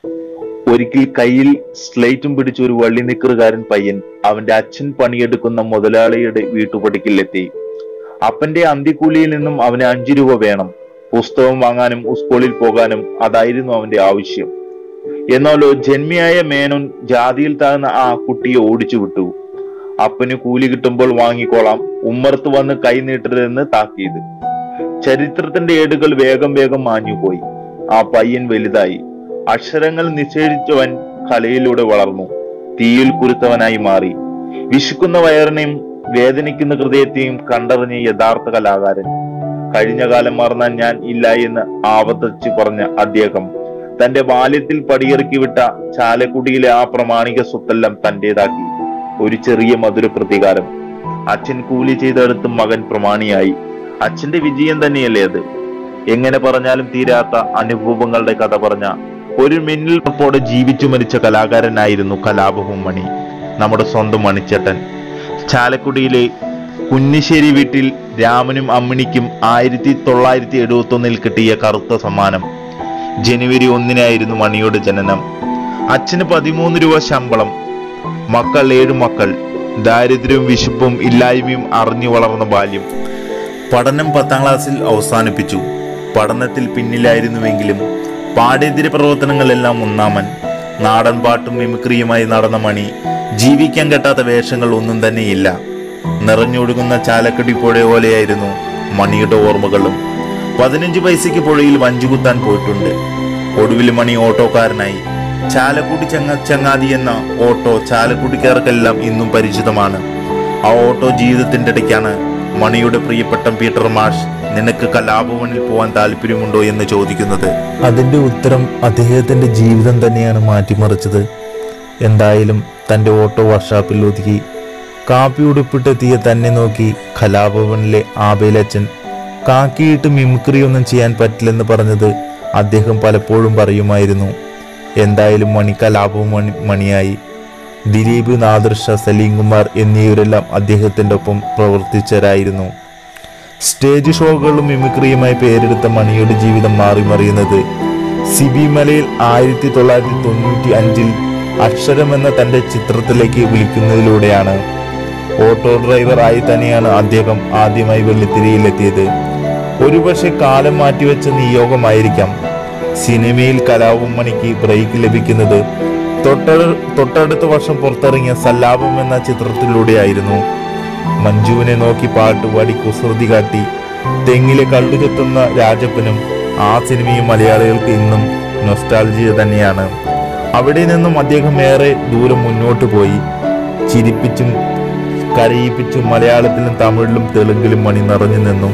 ഒരിക്കൽ കയ്യിൽ സ്ലേറ്റും പിടിച്ച ഒരു വള്ളി നിക്കറുകാരൻ പയ്യൻ അവന്റെ അച്ഛൻ പണിയെടുക്കുന്ന മുതലാളിയുടെ വീട്ടുപടിക്കലെത്തി അപ്പന്റെ അന്ത്യക്കൂലിയിൽ നിന്നും അവന് അഞ്ചു രൂപ വേണം പുസ്തകം വാങ്ങാനും സ്കൂളിൽ പോകാനും അതായിരുന്നു അവന്റെ ആവശ്യം എന്നാലോ ജന്മിയായ മേനോൻ ജാതിയിൽ താഴ്ന്ന ആ കുട്ടിയെ ഓടിച്ചു വിട്ടു അപ്പന് കൂലി കിട്ടുമ്പോൾ വാങ്ങിക്കോളാം ഉമ്മർത്ത് വന്ന് കൈ നീട്ടരുതെന്ന് താക്കീത് ചരിത്രത്തിന്റെ ഏടുകൾ വേഗം വേഗം മാഞ്ഞുപോയി ആ പയ്യൻ വലുതായി അക്ഷരങ്ങൾ നിഷേധിച്ചവൻ കലയിലൂടെ വളർന്നു തീയിൽ കുരുത്തവനായി മാറി വിശുക്കുന്ന വയറിനെയും വേദനിക്കുന്ന ഹൃദയത്തെയും കണ്ടറിഞ്ഞ യഥാർത്ഥ കലാകാരൻ കഴിഞ്ഞ കാലം മറന്നാൻ ഞാൻ ഇല്ല എന്ന് ആവർത്തിച്ച് പറഞ്ഞ അദ്ദേഹം തന്റെ ബാല്യത്തിൽ പടിയിറക്കി വിട്ട ചാലക്കുടിയിലെ ആ പ്രമാണിക സ്വത്തെല്ലാം തന്റേതാക്കി ഒരു ചെറിയ മധുര പ്രതികാരം അച്ഛൻ കൂലി ചെയ്തെടുത്ത് മകൻ പ്രമാണിയായി അച്ഛന്റെ വിജയം തന്നെയല്ലേ അത് എങ്ങനെ പറഞ്ഞാലും തീരാത്ത അനുഭവങ്ങളുടെ കഥ പറഞ്ഞ ഒരു മിന്നൽ പപ്പോടെ ജീവിച്ചു മരിച്ച കലാകാരനായിരുന്നു കലാപവും മണി നമ്മുടെ സ്വന്തം മണിച്ചേട്ടൻ ചാലക്കുടിയിലെ കുന്നിശ്ശേരി വീട്ടിൽ രാമനും അമ്മിണിക്കും ആയിരത്തി തൊള്ളായിരത്തി എഴുപത്തി ഒന്നിൽ കിട്ടിയ കറുത്ത സമ്മാനം ജനുവരി ഒന്നിനായിരുന്നു മണിയുടെ ജനനം അച്ഛന് പതിമൂന്ന് രൂപ ശമ്പളം മക്കൾ ഏഴ് മക്കൾ ദാരിദ്ര്യവും വിശപ്പും ഇല്ലായ്മയും അറിഞ്ഞു വളർന്ന ബാല്യം പഠനം പത്താം ക്ലാസ്സിൽ അവസാനിപ്പിച്ചു പഠനത്തിൽ പിന്നിലായിരുന്നുവെങ്കിലും പാഠ്യേതര പ്രവർത്തനങ്ങളെല്ലാം ഒന്നാമൻ നാടൻ പാട്ടും മിമിക്രിയുമായി നടന്ന മണി ജീവിക്കാൻ കെട്ടാത്ത വേഷങ്ങൾ ഒന്നും തന്നെയില്ല നിറഞ്ഞൊഴുകുന്ന ചാലക്കടി പുഴ പോലെയായിരുന്നു മണിയുടെ ഓർമ്മകളും പതിനഞ്ച് പൈസയ്ക്ക് പുഴയിൽ വഞ്ചുകുത്താൻ പോയിട്ടുണ്ട് ഒടുവിൽ മണി ഓട്ടോക്കാരനായി ചാലക്കുടി ചങ്ങ ചങ്ങാതി എന്ന ഓട്ടോ ചാലക്കുടിക്കാർക്കെല്ലാം ഇന്നും പരിചിതമാണ് ആ ഓട്ടോ ജീവിതത്തിന്റെ ഇടയ്ക്കാണ് മണിയുടെ പ്രിയപ്പെട്ട പീറ്റർ മാഷ് നിനക്ക് കലാഭവനിൽ പോകാൻ താല്പര്യമുണ്ടോ എന്ന് ചോദിക്കുന്നത് അതിന്റെ ഉത്തരം അദ്ദേഹത്തിന്റെ ജീവിതം തന്നെയാണ് മാറ്റിമറിച്ചത് എന്തായാലും തന്റെ ഓട്ടോ വർക്ക്ഷോപ്പിൽ ഒതുക്കി കാപ്പി ഉടുപ്പിട്ടെത്തിയ തന്നെ നോക്കി കലാഭവനിലെ ആബേലച്ചൻ കാക്കിയിട്ട് മിമിക്രി ഒന്നും ചെയ്യാൻ പറ്റില്ലെന്ന് പറഞ്ഞത് അദ്ദേഹം പലപ്പോഴും പറയുമായിരുന്നു എന്തായാലും മണി കലാപവും മണി മണിയായി ദിലീപ് നാദർഷ സലീം കുമാർ എന്നിവരെല്ലാം അദ്ദേഹത്തിൻ്റെ ഒപ്പം പ്രവർത്തിച്ചവരായിരുന്നു സ്റ്റേജ് ഷോകളിലും മിമിക്രിയുമായി പേരെടുത്ത മണിയുടെ ജീവിതം മാറിമറിയുന്നത് സിബിമലയിൽ ആയിരത്തി തൊള്ളായിരത്തി തൊണ്ണൂറ്റി അഞ്ചിൽ അക്ഷരം എന്ന തന്റെ ചിത്രത്തിലേക്ക് വിളിക്കുന്നതിലൂടെയാണ് ഓട്ടോ ഡ്രൈവർ ആയി തന്നെയാണ് അദ്ദേഹം ആദ്യമായി വെള്ളിത്തിരയിലെത്തിയത് ഒരുപക്ഷെ കാലം മാറ്റിവെച്ച നിയോഗമായിരിക്കാം സിനിമയിൽ കലാവും മണിക്ക് ബ്രേക്ക് ലഭിക്കുന്നത് തൊട്ടട തൊട്ടടുത്ത വർഷം പുറത്തിറങ്ങിയ സല്ലാപം എന്ന ചിത്രത്തിലൂടെയായിരുന്നു മഞ്ജുവിനെ നോക്കി പാട്ടുപാടി കുസൃതി കാട്ടി തെങ്ങിലെ കള്ളു ചെത്തുന്ന രാജപ്പനും ആ സിനിമയും മലയാളികൾക്ക് ഇന്നും നൊസ്റ്റാൾജിയ തന്നെയാണ് അവിടെ നിന്നും അദ്ദേഹം ഏറെ ദൂരം മുന്നോട്ട് പോയി ചിരിപ്പിച്ചും കരയിപ്പിച്ചും മലയാളത്തിലും തമിഴിലും തെലുങ്കിലും മണി നിറഞ്ഞു നിന്നു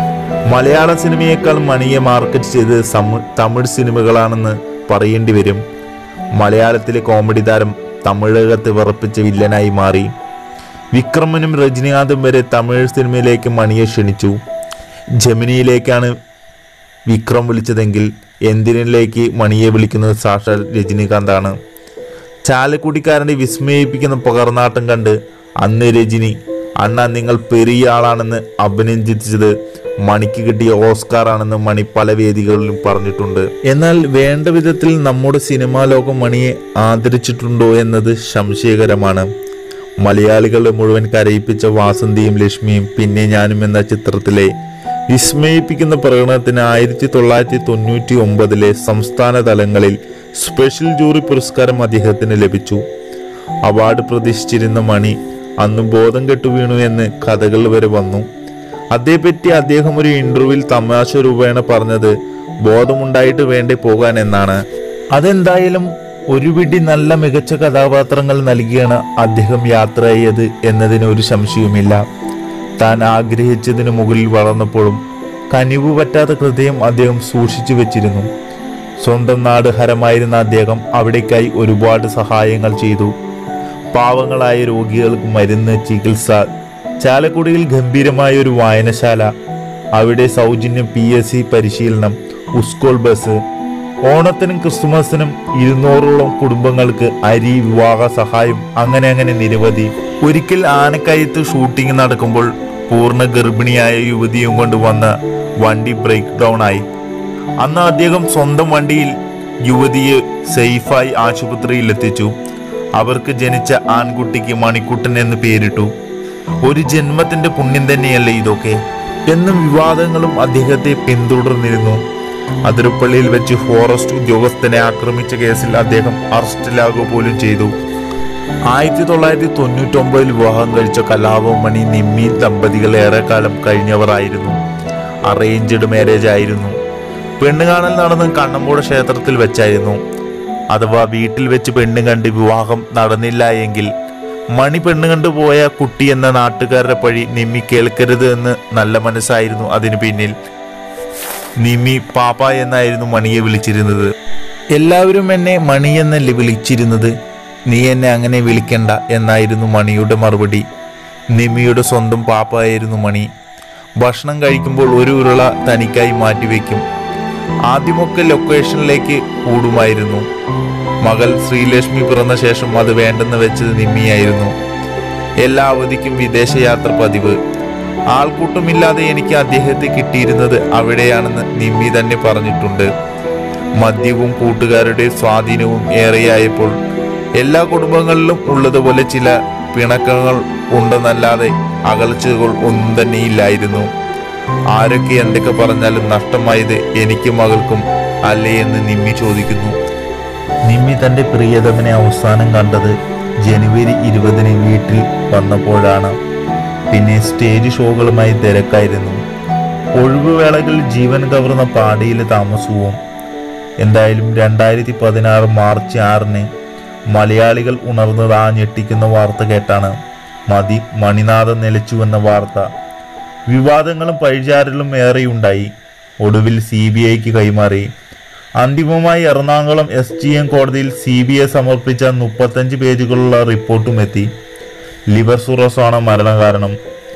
മലയാള സിനിമയേക്കാൾ മണിയെ മാർക്കറ്റ് ചെയ്ത് സമ- തമിഴ് സിനിമകളാണെന്ന് പറയേണ്ടി വരും മലയാളത്തിലെ കോമഡി താരം തമിഴകത്ത് വിറപ്പിച്ച വില്ലനായി മാറി വിക്രമനും രജനീകാന്തും വരെ തമിഴ് സിനിമയിലേക്ക് മണിയെ ക്ഷണിച്ചു ജമിനിയിലേക്കാണ് വിക്രം വിളിച്ചതെങ്കിൽ എന്തിനിലേക്ക് മണിയെ വിളിക്കുന്നത് സാക്ഷാൽ രജനീകാന്താണ് ചാലക്കുടിക്കാരനെ വിസ്മയിപ്പിക്കുന്ന പകർന്നാട്ടം കണ്ട് അന്ന് രജനി അണ്ണ നിങ്ങൾ പെരിയ ആളാണെന്ന് അഭിനന്ദിച്ചത് മണിക്ക് കിട്ടിയ ഓസ്കാർ ആണെന്ന് മണി പല വേദികളിലും പറഞ്ഞിട്ടുണ്ട് എന്നാൽ വേണ്ട വിധത്തിൽ നമ്മുടെ സിനിമാ ലോകം മണിയെ ആദരിച്ചിട്ടുണ്ടോ എന്നത് സംശയകരമാണ് മലയാളികളെ മുഴുവൻ കരയിപ്പിച്ച വാസന്തിയും ലക്ഷ്മിയും പിന്നെ ഞാനും എന്ന ചിത്രത്തിലെ വിസ്മയിപ്പിക്കുന്ന പ്രകടനത്തിന് ആയിരത്തി തൊള്ളായിരത്തി തൊണ്ണൂറ്റി ഒമ്പതിലെ സംസ്ഥാന തലങ്ങളിൽ സ്പെഷ്യൽ ജൂറി പുരസ്കാരം അദ്ദേഹത്തിന് ലഭിച്ചു അവാർഡ് പ്രതീക്ഷിച്ചിരുന്ന മണി അന്ന് ബോധം കെട്ടു വീണു എന്ന് കഥകൾ വരെ വന്നു അതേപ്പറ്റി അദ്ദേഹം ഒരു ഇന്റർവ്യൂവിൽ തമാശ രൂപേണ പറഞ്ഞത് ബോധമുണ്ടായിട്ട് വേണ്ടേ പോകാൻ എന്നാണ് അതെന്തായാലും ഒരു പിടി നല്ല മികച്ച കഥാപാത്രങ്ങൾ നൽകിയാണ് അദ്ദേഹം യാത്രയായത് എന്നതിന് ഒരു സംശയവുമില്ല താൻ ആഗ്രഹിച്ചതിന് മുകളിൽ വളർന്നപ്പോഴും കനിവ് പറ്റാത്ത ഹൃദയം അദ്ദേഹം സൂക്ഷിച്ചു വെച്ചിരുന്നു സ്വന്തം നാട് ഹരമായിരുന്ന അദ്ദേഹം അവിടേക്കായി ഒരുപാട് സഹായങ്ങൾ ചെയ്തു പാവങ്ങളായ രോഗികൾക്ക് മരുന്ന് ചികിത്സ ചാലക്കുടിയിൽ ഗംഭീരമായ ഒരു വായനശാല അവിടെ സൗജന്യം പി എസ് സി പരിശീലനം സ്കൂൾ ബസ് ഓണത്തിനും ക്രിസ്തുമസിനും ഇരുന്നൂറോളം കുടുംബങ്ങൾക്ക് അരി വിവാഹ സഹായം അങ്ങനെ അങ്ങനെ നിരവധി ഒരിക്കൽ ആനക്കയത്ത് ഷൂട്ടിംഗ് നടക്കുമ്പോൾ പൂർണ്ണ ഗർഭിണിയായ യുവതിയും കൊണ്ട് വന്ന വണ്ടി ബ്രേക്ക് ഡൗൺ ആയി അന്ന് അദ്ദേഹം സ്വന്തം വണ്ടിയിൽ യുവതിയെ സേഫായി ആശുപത്രിയിൽ എത്തിച്ചു അവർക്ക് ജനിച്ച ആൺകുട്ടിക്ക് മണിക്കുട്ടൻ എന്ന് പേരിട്ടു ഒരു ജന്മത്തിന്റെ പുണ്യം തന്നെയല്ലേ ഇതൊക്കെ എന്നും വിവാദങ്ങളും അദ്ദേഹത്തെ പിന്തുടർന്നിരുന്നു അതിരപ്പള്ളിയിൽ വെച്ച് ഫോറസ്റ്റ് ഉദ്യോഗസ്ഥനെ ആക്രമിച്ച കേസിൽ അദ്ദേഹം അറസ്റ്റിലാകുക പോലും ചെയ്തു ആയിരത്തി തൊള്ളായിരത്തി തൊണ്ണൂറ്റൊമ്പതിൽ വിവാഹം കഴിച്ച കലാഭവമണി നിമ്മി ദമ്പതികൾ ഏറെക്കാലം കഴിഞ്ഞവരായിരുന്നു അറേഞ്ച്ഡ് മാരേജ് ആയിരുന്നു പെണ്ണ് കാണൽ നടന്ന് കണ്ണമ്പൂട് ക്ഷേത്രത്തിൽ വെച്ചായിരുന്നു അഥവാ വീട്ടിൽ വെച്ച് പെണ്ണ് കണ്ട് വിവാഹം നടന്നില്ല എങ്കിൽ മണി പെണ്ണ് കണ്ടു പോയ കുട്ടി എന്ന നാട്ടുകാരുടെ പഴി നിമ്മി കേൾക്കരുത് എന്ന് നല്ല മനസ്സായിരുന്നു അതിനു പിന്നിൽ നിമ്മി പാപ്പ എന്നായിരുന്നു മണിയെ വിളിച്ചിരുന്നത് എല്ലാവരും എന്നെ മണി എന്നല്ലേ വിളിച്ചിരുന്നത് നീ എന്നെ അങ്ങനെ വിളിക്കണ്ട എന്നായിരുന്നു മണിയുടെ മറുപടി നിമ്മിയുടെ സ്വന്തം പാപ്പായിരുന്നു മണി ഭക്ഷണം കഴിക്കുമ്പോൾ ഒരു ഉരുള തനിക്കായി മാറ്റിവെക്കും ആദ്യമൊക്കെ ലൊക്കേഷനിലേക്ക് കൂടുമായിരുന്നു മകൾ ശ്രീലക്ഷ്മി പിറന്ന ശേഷം അത് വേണ്ടെന്ന് വെച്ചത് നിമ്മിയായിരുന്നു എല്ലാ അവധിക്കും വിദേശയാത്ര പതിവ് ആൾക്കൂട്ടമില്ലാതെ എനിക്ക് അദ്ദേഹത്തെ കിട്ടിയിരുന്നത് അവിടെയാണെന്ന് നിമ്മി തന്നെ പറഞ്ഞിട്ടുണ്ട് മദ്യവും കൂട്ടുകാരുടെ സ്വാധീനവും ഏറെയായപ്പോൾ എല്ലാ കുടുംബങ്ങളിലും ഉള്ളതുപോലെ ചില പിണക്കങ്ങൾ ഉണ്ടെന്നല്ലാതെ അകൽച്ചകൾ ഒന്നും തന്നെ ഇല്ലായിരുന്നു ആരൊക്കെ എന്തൊക്കെ പറഞ്ഞാലും നഷ്ടമായത് എനിക്കും മകൾക്കും അല്ലേ എന്ന് നിമ്മി ചോദിക്കുന്നു നിമ്മി തന്റെ പ്രിയതമനെ അവസാനം കണ്ടത് ജനുവരി ഇരുപതിന് വീട്ടിൽ വന്നപ്പോഴാണ് പിന്നെ സ്റ്റേജ് ഷോകളുമായി തിരക്കായിരുന്നു ഒഴിവുവേളകളിൽ ജീവൻ കവർന്ന പാടിയിലെ താമസവും എന്തായാലും രണ്ടായിരത്തി പതിനാറ് മാർച്ച് ആറിന് മലയാളികൾ ഉണർന്നത് ആ ഞെട്ടിക്കുന്ന വാർത്ത കേട്ടാണ് മതി മണിനാഥം നിലച്ചുവെന്ന വാർത്ത വിവാദങ്ങളും പഴിചാരലും ഏറെയുണ്ടായി ഒടുവിൽ സി ബി ഐക്ക് കൈമാറി അന്തിമമായി എറണാകുളം എസ് ജി എം കോടതിയിൽ സി ബി ഐ സമർപ്പിച്ച മുപ്പത്തഞ്ച് പേജുകളുള്ള റിപ്പോർട്ടും എത്തി ലിവർ സുറോസാണ് മരണകാരണം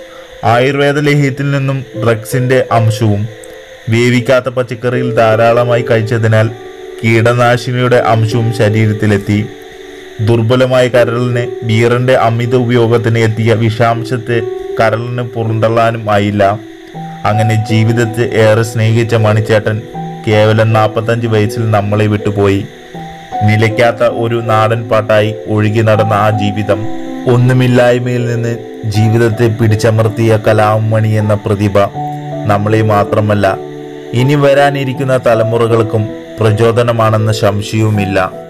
ആയുർവേദ ലേഹ്യത്തിൽ നിന്നും ഡ്രഗ്സിന്റെ അംശവും വേവിക്കാത്ത പച്ചക്കറിയിൽ ധാരാളമായി കഴിച്ചതിനാൽ കീടനാശിനിയുടെ അംശവും ശരീരത്തിലെത്തി ദുർബലമായ കരളിന് ബീറിന്റെ അമിത ഉപയോഗത്തിന് എത്തിയ വിഷാംശത്തെ കരളിന് പുറന്തള്ളാനും ആയില്ല അങ്ങനെ ജീവിതത്തെ ഏറെ സ്നേഹിച്ച മണിച്ചേട്ടൻ കേവലം നാൽപ്പത്തഞ്ച് വയസ്സിൽ നമ്മളെ വിട്ടുപോയി നിലയ്ക്കാത്ത ഒരു നാടൻ പാട്ടായി ഒഴുകി നടന്ന ആ ജീവിതം ഒന്നുമില്ലായ്മയിൽ നിന്ന് ജീവിതത്തെ പിടിച്ചമർത്തിയ കലാമണി എന്ന പ്രതിഭ നമ്മളെ മാത്രമല്ല ഇനി വരാനിരിക്കുന്ന തലമുറകൾക്കും പ്രചോദനമാണെന്ന സംശയവുമില്ല